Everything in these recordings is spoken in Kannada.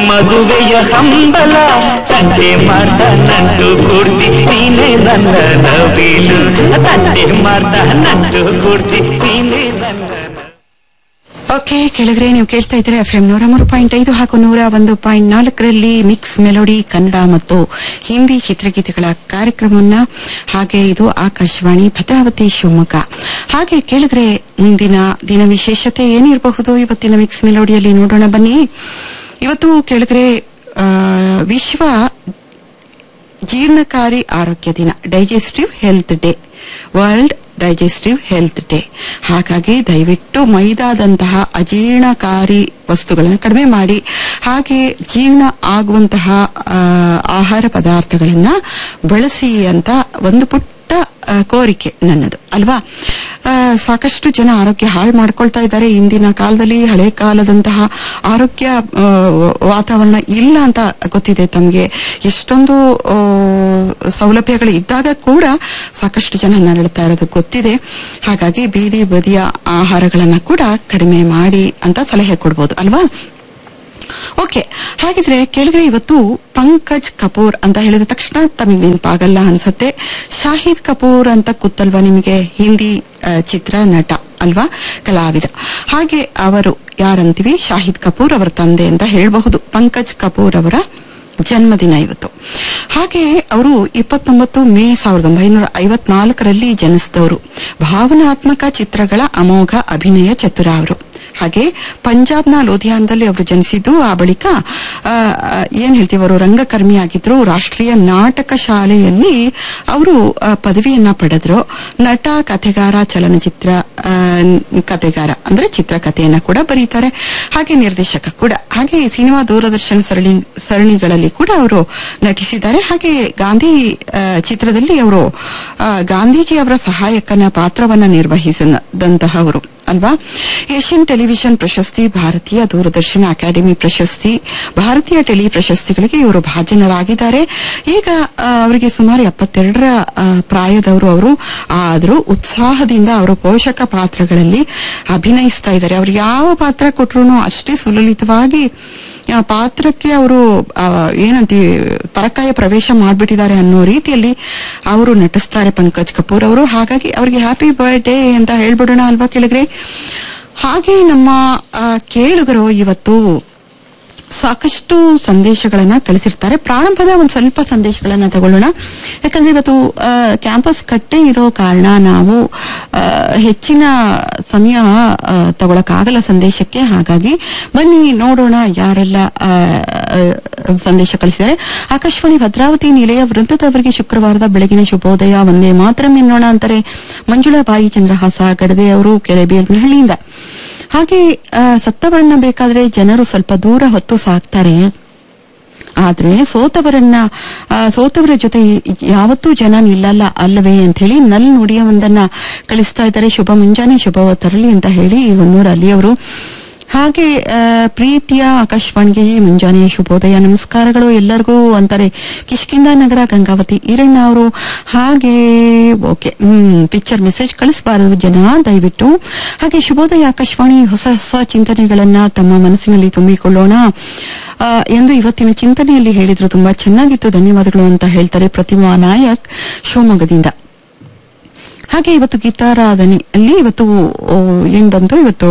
ಮದುವೆಯ ಹಂಬಲ ತಂದೆ ಮಾರ್ದ ನಂಟು ಕೂಡ್ತಿ ನೀನೆ ನನ್ನ ನವಿಲು ತಂದೆ ಮಾರ್ದ ನಂಟು ಕೂಡ್ತಿ ನೀನೆ ನನ್ನ ಓಕೆ ಕೆಳಗರೆ ನೀವು ಕೇಳ್ತಾ ಇದ್ರೆ ಎಫ್ ಎಂ ನೂರ ಮೂರು ಪಾಯಿಂಟ್ ಐದು ಹಾಗೂ ನೂರ ಒಂದು ಪಾಯಿಂಟ್ ನಾಲ್ಕರಲ್ಲಿ ಮಿಕ್ಸ್ ಮೆಲೋಡಿ ಕನ್ನಡ ಮತ್ತು ಹಿಂದಿ ಚಿತ್ರಗೀತೆಗಳ ಕಾರ್ಯಕ್ರಮವನ್ನ ಹಾಗೆ ಇದು ಆಕಾಶವಾಣಿ ಭದ್ರಾವತಿ ಶಿವಮೊಗ್ಗ ಹಾಗೆ ಕೇಳಿದ್ರೆ ಮುಂದಿನ ದಿನ ವಿಶೇಷತೆ ಏನಿರಬಹುದು ಇವತ್ತಿನ ಮಿಕ್ಸ್ ಮೆಲೋಡಿಯಲ್ಲಿ ನೋಡೋಣ ಬನ್ನಿ ಇವತ್ತು ಕೇಳಿದ್ರೆ ಆ, ವಿಶ್ವ ಜೀರ್ಣಕಾರಿ ಆರೋಗ್ಯ ದಿನ digestive health day world digestive health day ಹಾಗಾಗಿ ದಯವಿಟ್ಟು ಮೈದಾದಂತಹ ಅಜೀರ್ಣಕಾರಿ ವಸ್ತುಗಳನ್ನು ಕಡಿಮೆ ಮಾಡಿ ಹಾಗೆ ಜೀರ್ಣ ಆಗುವಂತಹ ಆ, ಆಹಾರ ಪದಾರ್ಥಗಳನ್ನ ಬಳಸಿ ಅಂತ ಒಂದು ಪುಟ್ಟ ಆ, ಕೋರಿಕೆ ನನ್ನದು ಅಲ್ವಾ ಆ, ಸಾಕಷ್ಟು ಜನ ಆರೋಗ್ಯ ಹಾಳು ಮಾಡ್ಕೊಳ್ತಾ ಇದ್ದಾರೆ ಇಂದಿನ ಕಾಲದಲ್ಲಿ ಹಳೆ ಕಾಲದಂತಹ ಆರೋಗ್ಯ ಆ, ವಾತಾವರಣ ಇಲ್ಲ ಅಂತ ಗೊತ್ತಿದೆ ತಮಗೆ ಎಷ್ಟೊಂದು ಆ, ಸೌಲಭ್ಯಗಳು ಇದ್ದಾಗ ಕೂಡ ಸಾಕಷ್ಟು ಜನ ನರಳುತ್ತಾ ಇರೋದು ಗೊತ್ತಿದೆ ಹಾಗಾಗಿ ಬೀದಿ ಬದಿಯ ಆಹಾರಗಳನ್ನ ಕೂಡ ಕಡಿಮೆ ಮಾಡಿ ಅಂತ ಸಲಹೆ ಕೊಡ್ಬೋದು ಅಲ್ವಾ ಓಕೆ ಹಾಗಿದ್ರೆ ಕೇಳಿದ್ರೆ ಇವತ್ತು ಪಂಕಜ್ ಕಪೂರ್ ಅಂತ ಹೇಳಿದ ತಕ್ಷಣ ತಮಗೆ ನೆನಪಾಗಲ್ಲ ಅನ್ಸತ್ತೆ ಶಾಹಿದ್ ಕಪೂರ್ ಅಂತ ಗೊತ್ತಲ್ವಾ ನಿಮಗೆ ಹಿಂದಿ ಆ, ಚಿತ್ರ ನಟ ಅಲ್ವಾ ಕಲಾವಿದ ಹಾಗೆ ಅವರು ಯಾರಂತೀವಿ ಶಾಹಿದ್ ಕಪೂರ್ ಅವರ ತಂದೆ ಅಂತ ಹೇಳಬಹುದು ಪಂಕಜ್ ಕಪೂರ್ ಅವರ ಜನ್ಮದಿನ ಇವತ್ತು ಹಾಗೆ ಅವರು ಇಪ್ಪತ್ತೊಂಬತ್ತು ಮೇ ಸಾವಿರದ ಒಂಬೈನೂರ ಐವತ್ನಾಲ್ಕರಲ್ಲಿ ಜನಿಸಿದವರು ಭಾವನಾತ್ಮಕ ಚಿತ್ರಗಳ ಅಮೋಘ ಅಭಿನಯ ಚತುರ ಅವರು ಹಾಗೆ ಪಂಜಾಬ್ನ ಲೂಧಿಯಾನದಲ್ಲಿ ಅವರು ಜನಿಸಿದ್ದು ಆ ಬಳಿಕ ಆ, ಆ, ಏನ್ ಹೇಳ್ತೀವಿ ಅವರು ರಂಗಕರ್ಮಿ ಆಗಿದ್ರು ರಾಷ್ಟ್ರೀಯ ನಾಟಕ ಶಾಲೆಯಲ್ಲಿ ಅವರು ಆ, ಪದವಿಯನ್ನ ಪಡೆದ್ರು ನಟ ಕಥೆಗಾರ ಚಲನಚಿತ್ರ ಆ, ಕಥೆಗಾರ ಅಂದ್ರೆ ಚಿತ್ರಕಥೆಯನ್ನ ಕೂಡ ಬರೀತಾರೆ ಹಾಗೆ ನಿರ್ದೇಶಕ ಕೂಡ ಹಾಗೆ ಸಿನಿಮಾ ದೂರದರ್ಶನ ಸರಣಿ ಸರಣಿಗಳಲ್ಲಿ ಕೂಡ ಅವರು ನಟಿಸಿದ್ದಾರೆ ಹಾಗೆ ಗಾಂಧಿ ಆ, ಚಿತ್ರದಲ್ಲಿ ಅವರು ಆ, ಗಾಂಧೀಜಿ ಅವರ ಸಹಾಯಕನ ಪಾತ್ರವನ್ನ ನಿರ್ವಹಿಸಿದಂತಹವರು ಅಲ್ವಾ ಏಷ್ಯನ್ ಟೆಲಿವಿಷನ್ ಪ್ರಶಸ್ತಿ ಭಾರತೀಯ ದೂರದರ್ಶನ ಅಕಾಡೆಮಿ ಪ್ರಶಸ್ತಿ ಭಾರತೀಯ ಟೆಲಿ ಪ್ರಶಸ್ತಿಗಳಿಗೆ ಇವರು ಭಾಜನರಾಗಿದ್ದಾರೆ ಈಗ ಆ, ಅವರಿಗೆ ಸುಮಾರು ಎಪ್ಪತ್ತೆರಡರ ಆ, ಪ್ರಾಯದವರು ಅವರು ಆದರೂ ಉತ್ಸಾಹದಿಂದ ಅವರು ಪೋಷಕ ಪಾತ್ರಗಳಲ್ಲಿ ಅಭಿನಯಿಸ್ತಾ ಇದ್ದಾರೆ ಅವ್ರು ಯಾವ ಪಾತ್ರ ಕೊಟ್ರು ಅಷ್ಟೇ ಸುಲಲಿತವಾಗಿ ಆ ಪಾತ್ರಕ್ಕೆ ಅವರು ಏನಂತೀವಿ ಪರಕಾಯ ಪ್ರವೇಶ ಮಾಡ್ಬಿಟ್ಟಿದ್ದಾರೆ ಅನ್ನೋ ರೀತಿಯಲ್ಲಿ ಅವರು ನಟಿಸ್ತಾರೆ ಪಂಕಜ್ ಕಪೂರ್ ಅವರು ಹಾಗಾಗಿ ಅವರಿಗೆ ಹ್ಯಾಪಿ ಬರ್ಡೇ ಅಂತ ಹೇಳ್ಬಿಡೋಣ ಅಲ್ವಾ ಕೆಳಗ್ರೆ ಹಾಗೆ ನಮ್ಮ ಆ, ಕೇಳುಗರು ಇವತ್ತು ಸಾಕಷ್ಟು ಸಂದೇಶಗಳನ್ನ ಕಳಿಸಿರ್ತಾರೆ ಪ್ರಾರಂಭದ ಒಂದು ಸ್ವಲ್ಪ ಸಂದೇಶಗಳನ್ನ ತಗೊಳ್ಳೋಣ ಯಾಕಂದ್ರೆ ಇವತ್ತು ಕ್ಯಾಂಪಸ್ ಕಟ್ಟೆ ಇರೋ ಕಾರಣ ನಾವು ಆ, ಹೆಚ್ಚಿನ ಸಮಯ ಆ, ತಗೊಳಕ್ಕಾಗಲ್ಲ ಸಂದೇಶಕ್ಕೆ ಹಾಗಾಗಿ ಬನ್ನಿ ನೋಡೋಣ ಯಾರೆಲ್ಲ ಆ, ಆ, ಸಂದೇಶ ಕಳಿಸಿದ್ದಾರೆ ಆಕಾಶವಾಣಿ ಭದ್ರಾವತಿ ನಿಲಯ ವೃಂದದವರಿಗೆ ಶುಕ್ರವಾರದ ಬೆಳಗಿನ ಶುಭೋದಯ ಒಂದೇ ಮಾತ್ರ ಎನ್ನೋಣ ಅಂತಾರೆ ಮಂಜುಳಾ ಬಾಯಿ ಚಂದ್ರಹಾಸ ಗಡದೆ ಅವರು ಕೆರೆಬೀರ್ನಹಳ್ಳಿಯಿಂದ ಹಾಗೆ ಆ, ಸತ್ತವರನ್ನ ಬೇಕಾದ್ರೆ ಜನರು ಸ್ವಲ್ಪ ದೂರ ಹೊತ್ತು ಸಾಕ್ತಾರೆ ಆದ್ರೆ ಸೋತವರನ್ನ ಆ, ಸೋತವರ ಜೊತೆ ಯಾವತ್ತೂ ಜನ ನಿಲ್ಲಲ್ಲ ಅಲ್ಲವೇ ಅಂತ ಹೇಳಿ ನಲ್ ನುಡಿಯ ಒಂದನ್ನ ಕಳಿಸ್ತಾ ಇದ್ದಾರೆ ಶುಭ ಮುಂಜಾನೆ ಶುಭ ತರಲಿ ಅಂತ ಹೇಳಿ ಹೊನ್ನೂರು ಅಲ್ಲಿಯವರು ಹಾಗೆ ಆ, ಪ್ರೀತಿಯ ಆಕಾಶವಾಣಿಗೆ ಈ ಮುಂಜಾನೆ ಶುಭೋದಯ ನಮಸ್ಕಾರಗಳು ಎಲ್ಲರಿಗೂ ಅಂತಾರೆ ಕಿಷ್ಕಿಂದ ನಗರ ಗಂಗಾವತಿ ಈರಣ್ಣ ಅವರು ಹಾಗೆ ಓಕೆ ಹ್ಮ್ ಪಿಕ್ಚರ್ ಮೆಸೇಜ್ ಕಳಿಸಬಾರದು ಜನ ದಯವಿಟ್ಟು ಹಾಗೆ ಶುಭೋದಯ ಆಕಾಶವಾಣಿ ಹೊಸ ಹೊಸ ಚಿಂತನೆಗಳನ್ನ ತಮ್ಮ ಮನಸ್ಸಿನಲ್ಲಿ ತುಂಬಿಕೊಳ್ಳೋಣ ಆ, ಎಂದು ಇವತ್ತಿನ ಚಿಂತನೆಯಲ್ಲಿ ಹೇಳಿದ್ರು ತುಂಬಾ ಚೆನ್ನಾಗಿತ್ತು ಧನ್ಯವಾದಗಳು ಅಂತ ಹೇಳ್ತಾರೆ ಪ್ರತಿಮಾ ನಾಯಕ್ ಶಿವಮೊಗ್ಗದಿಂದ ಹಾಗೆ ಇವತ್ತು ಗೀತಾರಾಧನೆ ಅಲ್ಲಿ ಇವತ್ತು ಓ, ಏನ್ ಬಂತು ಇವತ್ತು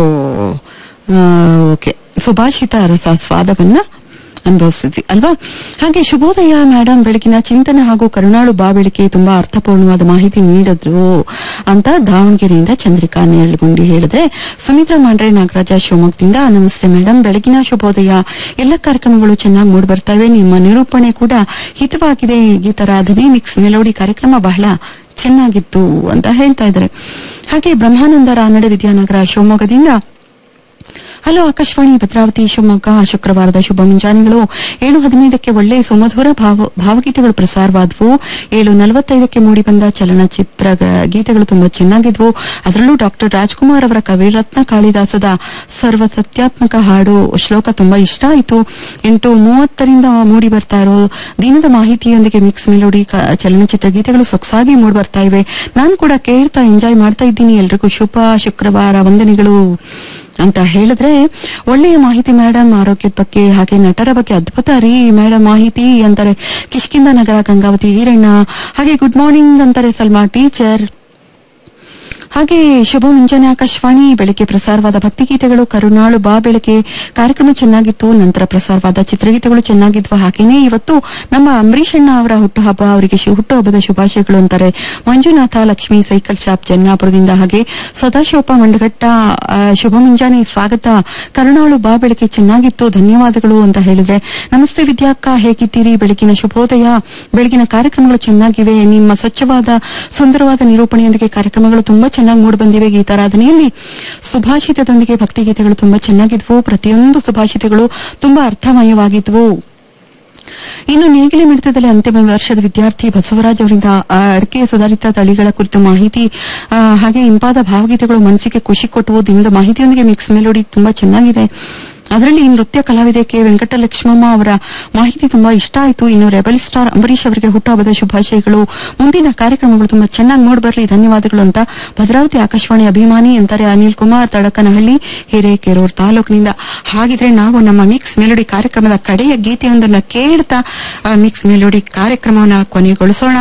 ಆ, ಓಕೆ ಸುಭಾಷಿತ ರಸ ಸ್ವಾದವನ್ನ ಅನುಭವಿಸಿದ್ವಿ ಅಲ್ವಾ ಹಾಗೆ ಶುಭೋದಯ ಮೇಡಮ್ ಬೆಳಗಿನ ಚಿಂತನೆ ಹಾಗೂ ಕರುಣಾಳು ಬಾಬೆಳಿಕೆ ತುಂಬಾ ಅರ್ಥಪೂರ್ಣವಾದ ಮಾಹಿತಿ ನೀಡಿದ್ರು ಅಂತ ದಾವಣಗೆರೆಯಿಂದ ಚಂದ್ರಿಕಾ ನೇರಳಗುಂಡಿ ಹೇಳಿದ್ರೆ ಸುಮಿತ್ರಾ ಮಾಂಡ್ರೆ ನಾಗರಾಜ ಶಿವಮೊಗ್ಗದಿಂದ ನಮಸ್ತೆ ಮೇಡಮ್ ಬೆಳಗಿನ ಶುಭೋದಯ ಎಲ್ಲ ಕಾರ್ಯಕ್ರಮಗಳು ಚೆನ್ನಾಗಿ ಮೂಡಿ ಬರ್ತವೆ ನಿಮ್ಮ ನಿರೂಪಣೆ ಕೂಡ ಹಿತವಾಗಿದೆ ಗೀತಾರಾಧನೆ ಮಿಕ್ಸ್ ಮೆಲೋಡಿ ಕಾರ್ಯಕ್ರಮ ಬಹಳ ಚೆನ್ನಾಗಿತ್ತು ಅಂತ ಹೇಳ್ತಾ ಇದ್ದಾರೆ ಹಾಗೆ ಬ್ರಹ್ಮಾನಂದ ರಾನಡೆ ವಿದ್ಯಾನಗರ ಶಿವಮೊಗ್ಗದಿಂದ ಹಲೋ ಆಕಾಶವಾಣಿ ಭದ್ರಾವತಿ ಶಿವಮೊಗ್ಗ ಶುಕ್ರವಾರದ ಶುಭ ಮುಂಜಾನೆಗಳು ಏಳು ಹದಿನೈದಕ್ಕೆ ಒಳ್ಳೆ ಸುಮಧುರ ಭಾವ ಭಾವಗೀತೆಗಳು ಪ್ರಸಾರವಾದವು ಏಳು ನಲವತ್ತೈದಕ್ಕೆ ಮೂಡಿಬಂದ ಚಲನಚಿತ್ರ ಗ- ಗೀತೆಗಳು ತುಂಬಾ ಚೆನ್ನಾಗಿದ್ವು ಅದರಲ್ಲೂ ಡಾಕ್ಟರ್ ರಾಜ್ಕುಮಾರ್ ಅವರ ಕವಿರತ್ನ ಕಾಳಿದಾಸದ ಸರ್ವ ಸತ್ಯಾತ್ಮಕ ಹಾಡು ಶ್ಲೋಕ ತುಂಬಾ ಇಷ್ಟ ಆಯಿತು ಎಂಟು ಮೂವತ್ತರಿಂದ ಮೂಡಿ ಬರ್ತಾ ಇರೋ ದಿನದ ಮಾಹಿತಿಯೊಂದಿಗೆ ಮಿಕ್ಸ್ ಮೆಲೋಡಿ ಕ- ಚಲನಚಿತ್ರ ಗೀತೆಗಳು ಸೊಗಸಾಗಿ ಮೂಡಿ ಬರ್ತಾ ಇವೆ ನಾನು ಕೂಡ ಕೇಳ್ತಾ ಎಂಜಾಯ್ ಮಾಡ್ತಾ ಇದ್ದೀನಿ ಎಲ್ರಿಗೂ ಶುಭ ಶುಕ್ರವಾರ ವಂದನೆಗಳು ಅಂತ ಹೇಳಿದ್ರೆ ಒಳ್ಳೆಯ ಮಾಹಿತಿ ಮೇಡಮ್ ಆರೋಗ್ಯದ ಬಗ್ಗೆ ಹಾಗೆ ನಟರ ಬಗ್ಗೆ ಅದ್ಭುತ ರೀ ಮೇಡಮ್ ಮಾಹಿತಿ ಅಂತಾರೆ ಕಿಷ್ಕಿಂದ ನಗರ ಗಂಗಾವತಿ ಈರಣ್ಣ ಹಾಗೆ ಗುಡ್ ಮಾರ್ನಿಂಗ್ ಅಂತಾರೆ ಸಲ್ಮಾ ಟೀಚರ್ ಹಾಗೆ ಶುಭ ಮುಂಜಾನೆ ಆಕಾಶವಾಣಿ ಬೆಳಗ್ಗೆ ಪ್ರಸಾರವಾದ ಭಕ್ತಿಗೀತೆಗಳು ಕರುನಾಳು ಬಾ ಬೆಳಗ್ಗೆ ಕಾರ್ಯಕ್ರಮ ಚೆನ್ನಾಗಿತ್ತು ನಂತರ ಪ್ರಸಾರವಾದ ಚಿತ್ರಗೀತೆಗಳು ಚೆನ್ನಾಗಿದ್ವು ಹಾಗೇನೆ ಇವತ್ತು ನಮ್ಮ ಅಂಬರೀಷ್ ಅಣ್ಣ ಅವರ ಹುಟ್ಟುಹಬ್ಬ ಅವರಿಗೆ ಶು- ಹುಟ್ಟುಹಬ್ಬದ ಶುಭಾಶಯಗಳು ಅಂತಾರೆ ಮಂಜುನಾಥ ಲಕ್ಷ್ಮಿ ಸೈಕಲ್ ಶಾಪ್ ಜನ್ನಾಪುರದಿಂದ ಹಾಗೆ ಸದಾಶಿವಪ್ಪ ಮಂಡಘಟ್ಟ ಆ, ಶುಭ ಮುಂಜಾನೆ ಸ್ವಾಗತ ಕರುನಾಳು ಬಾ ಬೆಳಗ್ಗೆ ಚೆನ್ನಾಗಿತ್ತು ಧನ್ಯವಾದಗಳು ಅಂತ ಹೇಳಿದ್ರೆ ನಮಸ್ತೆ ವಿದ್ಯಾಕ್ಕ ಹೇಗಿದ್ದೀರಿ ಬೆಳಗಿನ ಶುಭೋದಯ ಬೆಳಗಿನ ಕಾರ್ಯಕ್ರಮಗಳು ಚೆನ್ನಾಗಿವೆ ನಿಮ್ಮ ಸ್ವಚ್ಛವಾದ ಸುಂದರವಾದ ನಿರೂಪಣೆಯೊಂದಿಗೆ ಕಾರ್ಯಕ್ರಮಗಳು ತುಂಬಾ ಚೆನ್ನಾಗಿ ಮೂಡಿ ಬಂದಿವೆ ಗೀತಾರಾಧನೆಯಲ್ಲಿ ಸುಭಾಷಿತದೊಂದಿಗೆ ಭಕ್ತಿಗೀತೆಗಳು ತುಂಬಾ ಚೆನ್ನಾಗಿದ್ವು ಪ್ರತಿಯೊಂದು ಸುಭಾಷಿತಗಳು ತುಂಬಾ ಅರ್ಥಮಯವಾಗಿದ್ವು ಇನ್ನು ನೇಗಿಲೆ ಮಿಡಿತದಲ್ಲಿ ಅಂತಿಮ ವರ್ಷದ ವಿದ್ಯಾರ್ಥಿ ಬಸವರಾಜ್ ಅವರಿಂದ ಆ, ಅಡಿಕೆ ಸುಧಾರಿತ ತಳಿಗಳ ಕುರಿತು ಮಾಹಿತಿ ಆ, ಹಾಗೆ ಇಂಪಾದ ಭಾವಗೀತೆಗಳು ಮನಸ್ಸಿಗೆ ಖುಷಿ ಕೊಟ್ಟವು ದಿನದ ಮಾಹಿತಿಯೊಂದಿಗೆ ಮಿಕ್ಸ್ ಮೆಲೋಡಿ ತುಂಬಾ ಚೆನ್ನಾಗಿದೆ ಅದರಲ್ಲಿ ಈ ನೃತ್ಯ ಕಲಾವಿದೆ ಕೆ ವೆಂಕಟಲಕ್ಷ್ಮಮ್ಮ ಅವರ ಮಾಹಿತಿ ತುಂಬಾ ಇಷ್ಟ ಆಯಿತು ಇನ್ನು ರೆಬಲ್ ಸ್ಟಾರ್ ಅಂಬರೀಶ್ ಅವರಿಗೆ ಹುಟ್ಟುಹಬ್ಬದ ಶುಭಾಶಯಗಳು ಮುಂದಿನ ಕಾರ್ಯಕ್ರಮಗಳು ತುಂಬಾ ಚೆನ್ನಾಗಿ ಮೂಡಿ ಬರಲಿ ಧನ್ಯವಾದಗಳು ಅಂತ ಭದ್ರಾವತಿ ಆಕಾಶವಾಣಿ ಅಭಿಮಾನಿ ಅಂತಾರೆ ಅನಿಲ್ ಕುಮಾರ್ ತಡಕನಹಳ್ಳಿ ಹಿರೇಕೆರೂರ್ ತಾಲೂಕಿನಿಂದ ಹಾಗಿದ್ರೆ ನಾವು ನಮ್ಮ ಮಿಕ್ಸ್ ಮೆಲೋಡಿ ಕಾರ್ಯಕ್ರಮದ ಕಡೆಯ ಗೀತೆಯೊಂದನ್ನ ಕೇಳ್ತಾ ಮಿಕ್ಸ್ ಮೆಲೋಡಿ ಕಾರ್ಯಕ್ರಮವನ್ನ ಕೊನೆಗೊಳಿಸೋಣ